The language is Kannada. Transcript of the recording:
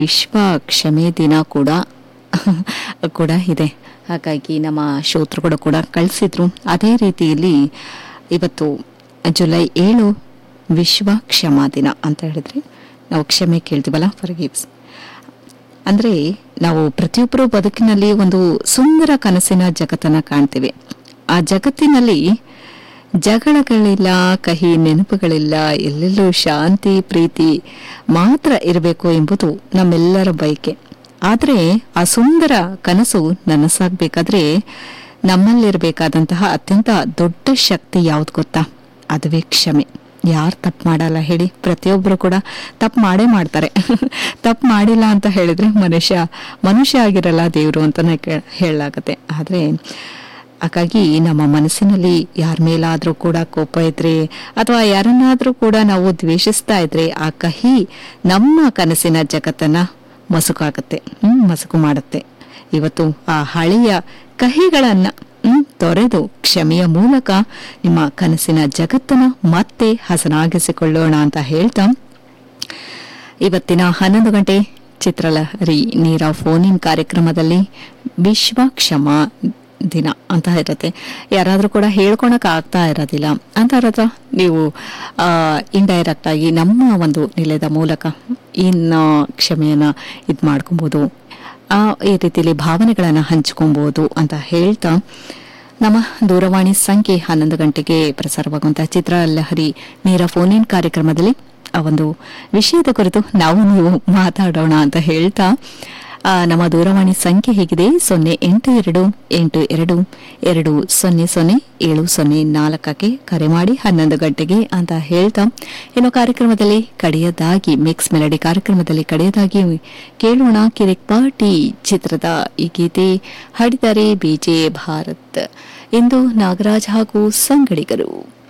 ವಿಶ್ವ ಕ್ಷಮೆ ದಿನ ಕೂಡ ಕೂಡ ಇದೆ ಹಾಗಾಗಿ ನಮ್ಮ ಶ್ರೋತೃಗಳು ಕೂಡ ಕಳಿಸಿದ್ರು ಅದೇ ರೀತಿಯಲ್ಲಿ ಇವತ್ತು ಜುಲೈ ಏಳು ವಿಶ್ವ ಕ್ಷಮಾ ದಿನ ಅಂತ ಹೇಳಿದ್ರೆ ನಾವು ಕ್ಷಮೆ ಕೇಳ್ತೀವಲ್ಲ ಫರ್ಗಿವ್ಸ್ ಅಂದರೆ ನಾವು ಪ್ರತಿಯೊಬ್ಬರು ಬದುಕಿನಲ್ಲಿ ಒಂದು ಸುಂದರ ಕನಸಿನ ಜಗತ್ತನ್ನು ಕಾಣ್ತೀವಿ ಆ ಜಗತ್ತಿನಲ್ಲಿ ಜಗಳಗಳಿಲ್ಲ ಕಹಿ ನೆನಪುಗಳಿಲ್ಲ ಎಲ್ಲೆಲ್ಲೂ ಶಾಂತಿ ಪ್ರೀತಿ ಮಾತ್ರ ಇರಬೇಕು ಎಂಬುದು ನಮ್ಮೆಲ್ಲರ ಬಯಕೆ ಆದರೆ ಆ ಸುಂದರ ಕನಸು ನನಸಾಗಬೇಕಾದ್ರೆ ನಮ್ಮಲ್ಲಿರಬೇಕಾದಂತಹ ಅತ್ಯಂತ ದೊಡ್ಡ ಶಕ್ತಿ ಯಾವ್ದು ಗೊತ್ತಾ ಅದುವೇ ಕ್ಷಮೆ ಯಾರು ತಪ್ಪು ಮಾಡಲ್ಲ ಹೇಳಿ ಪ್ರತಿಯೊಬ್ಬರು ಕೂಡ ತಪ್ಪು ಮಾಡೇ ಮಾಡ್ತಾರೆ ತಪ್ಪು ಮಾಡಿಲ್ಲ ಅಂತ ಹೇಳಿದ್ರೆ ಮನುಷ್ಯ ಮನುಷ್ಯ ಆಗಿರಲ್ಲ ದೇವರು ಅಂತಾನೆ ಕೇ- ಹೇಳಲಾಗತ್ತೆ ಆದರೆ ಹಾಗಾಗಿ ನಮ್ಮ ಮನಸ್ಸಿನಲ್ಲಿ ಯಾರ ಮೇಲಾದರೂ ಕೂಡ ಕೋಪ ಇದ್ರೆ ಅಥವಾ ಯಾರನ್ನಾದರೂ ಕೂಡ ನಾವು ದ್ವೇಷಿಸ್ತಾ ಇದ್ರೆ ಆ ಕಹಿ ನಮ್ಮ ಕನಸಿನ ಜಗತ್ತನ್ನ ಮಸುಕಾಗತ್ತೆ ಹ್ಮ್ ಮಸುಕು ಮಾಡುತ್ತೆ ಇವತ್ತು ಆ ಹಳೆಯ ಕಹಿಗಳನ್ನ ಹ್ಮ್, ತೊರೆದು ಕ್ಷಮೆಯ ಮೂಲಕ ನಿಮ್ಮ ಕನಸಿನ ಜಗತ್ತನ್ನ ಮತ್ತೆ ಹಸನಾಗಿಸಿಕೊಳ್ಳೋಣ ಅಂತ ಹೇಳ್ತಾ ಇವತ್ತಿನ ಹನ್ನೊಂದು ಗಂಟೆ ಚಿತ್ರಲಹರಿ ನೇರ ಫೋನ್ ಇನ್ ಕಾರ್ಯಕ್ರಮದಲ್ಲಿ ವಿಶ್ವ ಕ್ಷಮಾ ದಿನ ಅಂತ ಇರುತ್ತೆ ಯಾರಾದರೂ ಕೂಡ ಹೇಳ್ಕೊಳಕ್ ಆಗ್ತಾ ಇರೋದಿಲ್ಲ ಅಂಥವ್ರ ನೀವು ಇಂಡೈರೆಕ್ಟ್ ಆಗಿ ನಮ್ಮ ಒಂದು ನಿಲಯದ ಮೂಲಕ ಇನ್ನು ಕ್ಷಮೆಯನ್ನ ಇದು ಮಾಡ್ಕೊಬೋದು ಆ ಈ ರೀತಿಯಲ್ಲಿ ಭಾವನೆಗಳನ್ನು ಹಂಚ್ಕೊಬೋದು ಅಂತ ಹೇಳ್ತಾ ನಮ್ಮ ದೂರವಾಣಿ ಸಂಖ್ಯೆ ಹನ್ನೊಂದು ಗಂಟೆಗೆ ಪ್ರಸಾರವಾಗುವಂತಹ ಚಿತ್ರಲಹರಿ ನೇರ ಫೋನ್ ಇನ್ ಕಾರ್ಯಕ್ರಮದಲ್ಲಿ ಆ ಒಂದು ವಿಷಯದ ಕುರಿತು ನಾವು ನೀವು ಮಾತಾಡೋಣ ಅಂತ ಹೇಳ್ತಾ ಆ, ನಮ್ಮ ದೂರವಾಣಿ ಸಂಖ್ಯೆ ಹೇಗಿದೆ ಸೊನ್ನೆ ಎಂಟು ಎರಡು ಎಂಟು ಎರಡು ಎರಡು ಸೊನ್ನೆ ಸೊನ್ನೆ ಏಳು ಸೊನ್ನೆ ನಾಲ್ಕಕ್ಕೆ ಕರೆ ಮಾಡಿ ಹನ್ನೊಂದು ಗಂಟೆಗೆ ಅಂತ ಹೇಳ್ತಾ ಇನ್ನು ಕಾರ್ಯಕ್ರಮದಲ್ಲಿ ಕಡೆಯದಾಗಿ ಮಿಕ್ಸ್ ಮೆಲಡಿ ಕಾರ್ಯಕ್ರಮದಲ್ಲಿ ಕಡೆಯದಾಗಿ ಕೇಳೋಣ ಕಿರಿಕ್ ಪಾರ್ಟಿ ಚಿತ್ರದ ಈ ಗೀತೆ ಹಾಡಿದ್ದಾರೆ ಬಿಜೆ ಭಾರತ್ ಇಂದು ನಾಗರಾಜ್ ಹಾಗೂ ಸಂಗಡಿಗರು